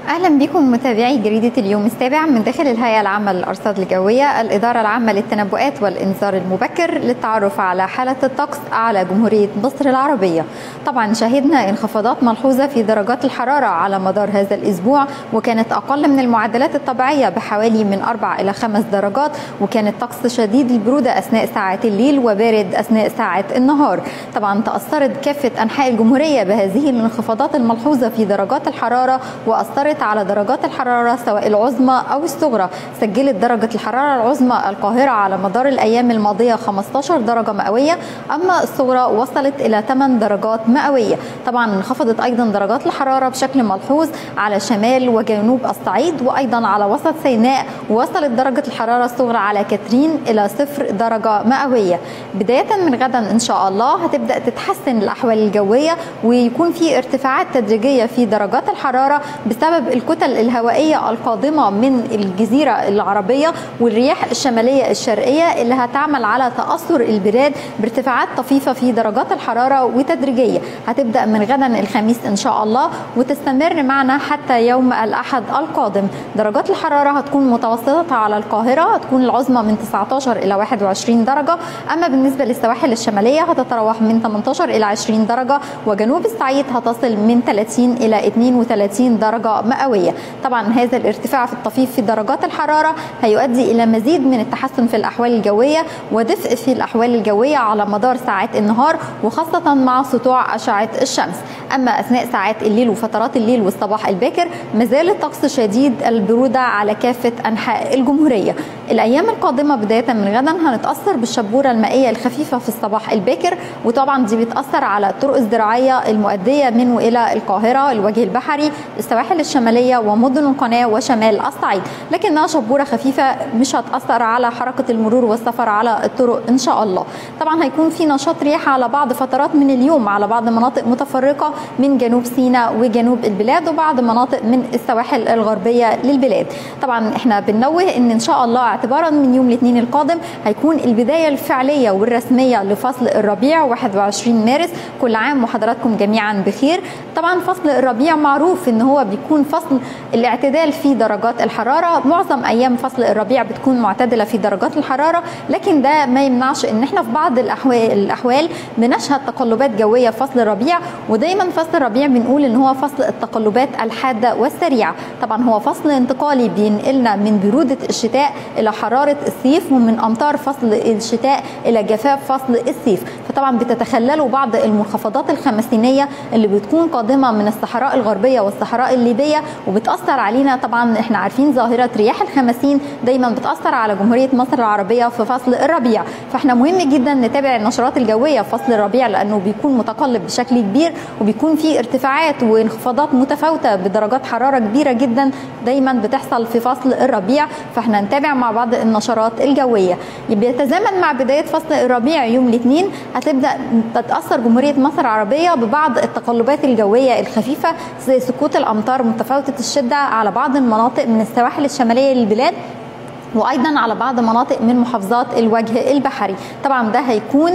اهلا بكم متابعي جريده اليوم السابع من داخل الهيئه العامه للارصاد الجويه الاداره العامه للتنبؤات والانذار المبكر للتعرف على حاله الطقس على جمهوريه مصر العربيه طبعا شهدنا انخفاضات ملحوظه في درجات الحراره على مدار هذا الاسبوع وكانت اقل من المعدلات الطبيعيه بحوالي من 4 الى 5 درجات وكان الطقس شديد البروده اثناء ساعات الليل وبارد اثناء ساعات النهار طبعا تاثرت كافه انحاء الجمهوريه بهذه الانخفاضات الملحوظه في درجات الحراره واثرت على درجات الحرارة سواء العظمى أو الصغرى سجلت درجة الحرارة العظمى القاهرة على مدار الأيام الماضية 15 درجة مئوية أما الصغرى وصلت إلى 8 درجات مئوية طبعا انخفضت أيضا درجات الحرارة بشكل ملحوظ على شمال وجنوب الصعيد وأيضا على وسط سيناء وصلت درجة الحرارة الصغرى على كاترين إلى صفر درجة مئوية بداية من غدا إن شاء الله هتبدأ تتحسن الأحوال الجوية ويكون في ارتفاعات تدريجية في درجات الحرارة بسبب الكتل الهوائية القادمة من الجزيرة العربية والرياح الشمالية الشرقية اللي هتعمل على تأثر البلاد بارتفاعات طفيفة في درجات الحرارة وتدريجية هتبدأ من غدا الخميس إن شاء الله وتستمر معنا حتى يوم الأحد القادم درجات الحرارة هتكون متوسطة على القاهرة هتكون العظمى من 19 إلى 21 درجة أما بالنسبة للسواحل الشمالية هتتراوح من 18 إلى 20 درجة وجنوب الصعيد هتصل من 30 إلى 32 درجة مئوية طبعا هذا الارتفاع في الطفيف في درجات الحرارة هيؤدي إلى مزيد من التحسن في الأحوال الجوية ودفء في الأحوال الجوية على مدار ساعات النهار وخاصة مع سطوع أشعة الشمس أما أثناء ساعات الليل وفترات الليل والصباح الباكر مازال الطقس شديد البرودة على كافة أنحاء الجمهورية الأيام القادمة بداية من غدا هنتأثر بالشبورة المائية الخفيفة في الصباح الباكر وطبعا دي بتأثر على الطرق الزراعية المؤدية من وإلى القاهرة الوجه البحري السواحل الشمالية ومدن القناة وشمال الصعيد لكنها شبورة خفيفة مش هتأثر على حركة المرور والسفر على الطرق إن شاء الله طبعا هيكون في نشاط رياح على بعض فترات من اليوم على بعض مناطق متفرقة من جنوب سيناء وجنوب البلاد وبعض مناطق من السواحل الغربية للبلاد طبعا احنا بننوه ان ان شاء الله اعتبارا من يوم الاثنين القادم هيكون البداية الفعلية والرسمية لفصل الربيع 21 مارس كل عام وحضراتكم جميعا بخير طبعا فصل الربيع معروف ان هو بيكون فصل الاعتدال في درجات الحراره معظم ايام فصل الربيع بتكون معتدله في درجات الحراره لكن ده ما يمنعش ان احنا في بعض الاحوال الاحوال بنشهد تقلبات جويه في فصل الربيع ودايما فصل الربيع بنقول ان هو فصل التقلبات الحاده والسريعه طبعا هو فصل انتقالي بينقلنا من بروده الشتاء الى حراره الصيف ومن امطار فصل الشتاء الى جفاف فصل الصيف فطبعا بتتخلله بعض المنخفضات الخمسينيه اللي بتكون قادمه من الصحراء الغربيه والصحراء الليبيه وبتاثر علينا طبعا احنا عارفين ظاهره رياح الخمسين دايما بتاثر على جمهوريه مصر العربيه في فصل الربيع فاحنا مهم جدا نتابع النشرات الجويه في فصل الربيع لانه بيكون متقلب بشكل كبير وبيكون في ارتفاعات وانخفاضات متفاوته بدرجات حراره كبيره جدا دايما بتحصل في فصل الربيع فاحنا نتابع مع بعض النشرات الجويه بيتزامن مع بدايه فصل الربيع يوم الاثنين هتبدا تتاثر جمهوريه مصر العربيه ببعض التقلبات الجويه الخفيفه زي سقوط الامطار متفاوته الشده على بعض المناطق من السواحل الشماليه للبلاد وايضا على بعض مناطق من محافظات الوجه البحري طبعا ده هيكون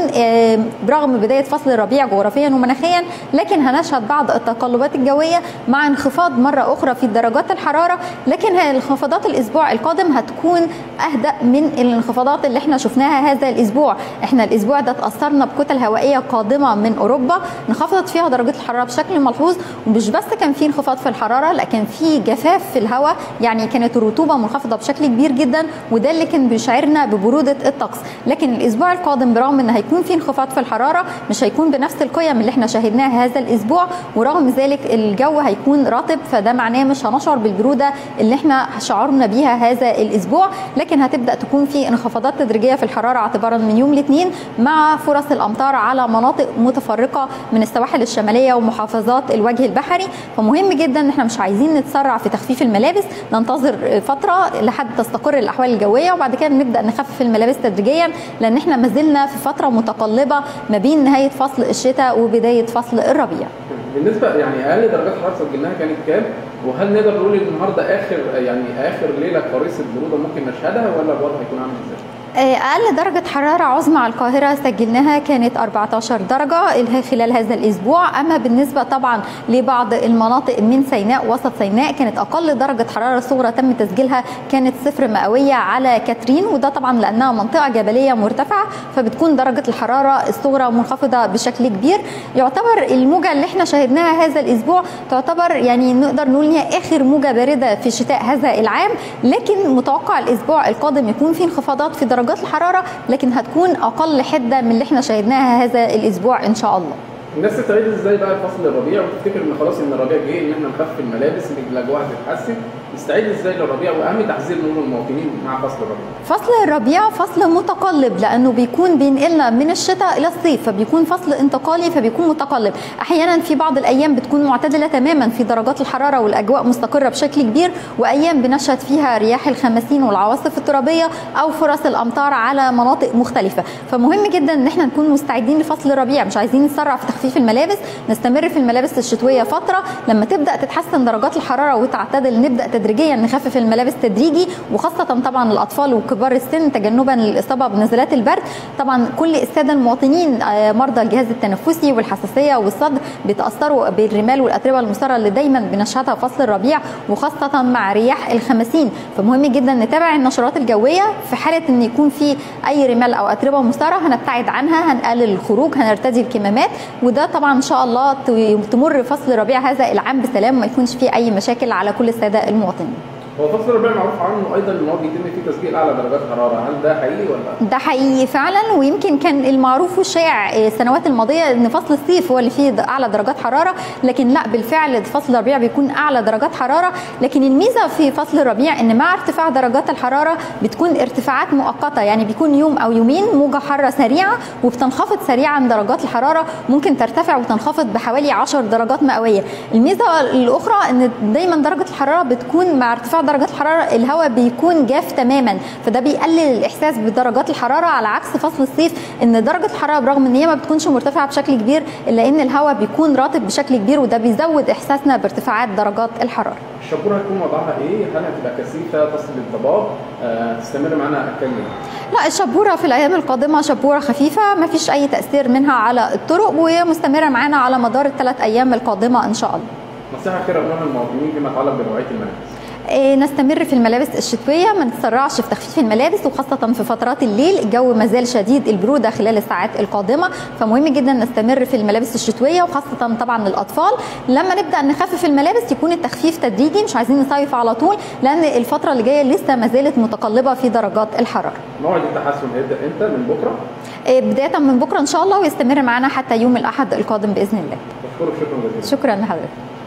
برغم بدايه فصل الربيع جغرافيا ومناخيا لكن هنشهد بعض التقلبات الجويه مع انخفاض مره اخرى في درجات الحراره لكن انخفاضات الاسبوع القادم هتكون اهدأ من الانخفاضات اللي احنا شفناها هذا الاسبوع احنا الاسبوع ده تاثرنا بكتل هوائيه قادمه من اوروبا انخفضت فيها درجات الحراره بشكل ملحوظ ومش بس كان في انخفاض في الحراره لكن في جفاف في الهواء يعني كانت الرطوبه منخفضه بشكل كبير جدا وده اللي كان بيشعرنا ببروده الطقس لكن الاسبوع القادم برغم ان هيكون في انخفاض في الحراره مش هيكون بنفس القيم اللي احنا شاهدناها هذا الاسبوع ورغم ذلك الجو هيكون رطب فده معناه مش هنشعر بالبروده اللي احنا شعرنا بيها هذا الاسبوع لكن هتبدا تكون في انخفاضات تدريجيه في الحراره اعتبارا من يوم الاثنين مع فرص الامطار على مناطق متفرقه من السواحل الشماليه ومحافظات الوجه البحري فمهم جدا ان احنا مش عايزين نتسرع في تخفيف الملابس ننتظر فتره لحد تستقر الاحوال الجويه وبعد كده نبدا نخفف الملابس تدريجيا لان احنا ما زلنا في فتره متقلبه ما بين نهايه فصل الشتاء وبدايه فصل الربيع. بالنسبه يعني اقل درجات حراره سجلناها كانت كام؟ وهل نقدر نقول ان النهارده اخر يعني اخر ليله قريصه بروده ممكن نشهدها ولا الوضع هيكون عامل ازاي؟ أقل درجة حرارة عظمى على القاهرة سجلناها كانت 14 درجة خلال هذا الأسبوع أما بالنسبة طبعا لبعض المناطق من سيناء وسط سيناء كانت أقل درجة حرارة صغرى تم تسجيلها كانت صفر مئوية على كاترين وده طبعا لأنها منطقة جبلية مرتفعة فبتكون درجة الحرارة الصغرى منخفضة بشكل كبير يعتبر الموجة اللي احنا شاهدناها هذا الأسبوع تعتبر يعني نقدر نقول هي آخر موجة باردة في شتاء هذا العام لكن متوقع الأسبوع القادم يكون في انخفاضات في درجات الحرارة لكن هتكون أقل حدة من اللي احنا شاهدناها هذا الأسبوع إن شاء الله الناس تستعيد ازاي بقى فصل الربيع وتفتكر ان خلاص ان الربيع جه ان احنا نخفف الملابس ان الاجواء هتتحسن نستعيد ازاي للربيع واهم تحذير من المواطنين مع فصل الربيع فصل الربيع فصل متقلب لانه بيكون بينقلنا من الشتاء الى الصيف فبيكون فصل انتقالي فبيكون متقلب احيانا في بعض الايام بتكون معتدله تماما في درجات الحراره والاجواء مستقره بشكل كبير وايام بنشهد فيها رياح الخمسين والعواصف الترابيه او فرص الامطار على مناطق مختلفه فمهم جدا ان احنا نكون مستعدين لفصل الربيع مش عايزين نسرع في تخفيف الملابس نستمر في الملابس الشتويه فتره لما تبدا تتحسن درجات الحراره وتعتدل نبدا تدريجيا نخفف الملابس تدريجي وخاصه طبعا الاطفال وكبار السن تجنبا للاصابه بنزلات البرد طبعا كل الساده المواطنين مرضى الجهاز التنفسي والحساسيه والصدر بيتاثروا بالرمال والاتربه المثاره اللي دايما بنشهدها فصل الربيع وخاصه مع رياح الخمسين فمهم جدا نتابع النشرات الجويه في حاله ان يكون في اي رمال او اتربه مثاره هنبتعد عنها هنقلل الخروج هنرتدي الكمامات وده طبعا ان شاء الله تمر فصل الربيع هذا العام بسلام ما يكونش فيه اي مشاكل على كل الساده المواطنين هو فصل الربيع معروف عنه ايضا ان هو بيتم فيه تسجيل اعلى درجات حراره هل ده حقيقي ولا ده حقيقي فعلا ويمكن كان المعروف والشائع السنوات الماضيه ان فصل الصيف هو اللي فيه اعلى درجات حراره لكن لا بالفعل فصل الربيع بيكون اعلى درجات حراره لكن الميزه في فصل الربيع ان مع ارتفاع درجات الحراره بتكون ارتفاعات مؤقته يعني بيكون يوم او يومين موجه حاره سريعه وبتنخفض سريعا درجات الحراره ممكن ترتفع وتنخفض بحوالي 10 درجات مئويه الميزه الاخرى ان دايما درجه الحراره بتكون مع ارتفاع درجات الحراره الهواء بيكون جاف تماما فده بيقلل الاحساس بدرجات الحراره على عكس فصل الصيف ان درجه الحراره برغم ان هي ما بتكونش مرتفعه بشكل كبير الا ان الهواء بيكون رطب بشكل كبير وده بيزود احساسنا بارتفاعات درجات الحراره الشبوره هتكون وضعها ايه؟ هل هتبقى كثيفه تصل للضباب؟ أه تستمر معانا كام يوم؟ لا الشبوره في الايام القادمه شبوره خفيفه ما فيش اي تاثير منها على الطرق وهي مستمره معانا على مدار الثلاث ايام القادمه ان شاء الله. نصيحه اخيره لنا المواطنين فيما يتعلق بنوعيه الملابس. نستمر في الملابس الشتويه ما نتسرعش في تخفيف الملابس وخاصه في فترات الليل الجو ما زال شديد البروده خلال الساعات القادمه فمهم جدا نستمر في الملابس الشتويه وخاصه طبعا للاطفال لما نبدا نخفف الملابس يكون التخفيف تدريجي مش عايزين نصيف على طول لان الفتره اللي جايه لسه ما زالت متقلبه في درجات الحراره موعد التحسن هيبدا امتى من بكره بدايه من بكره ان شاء الله ويستمر معنا حتى يوم الاحد القادم باذن الله بشكرك شكرا جزيلا شكرا لحضرتك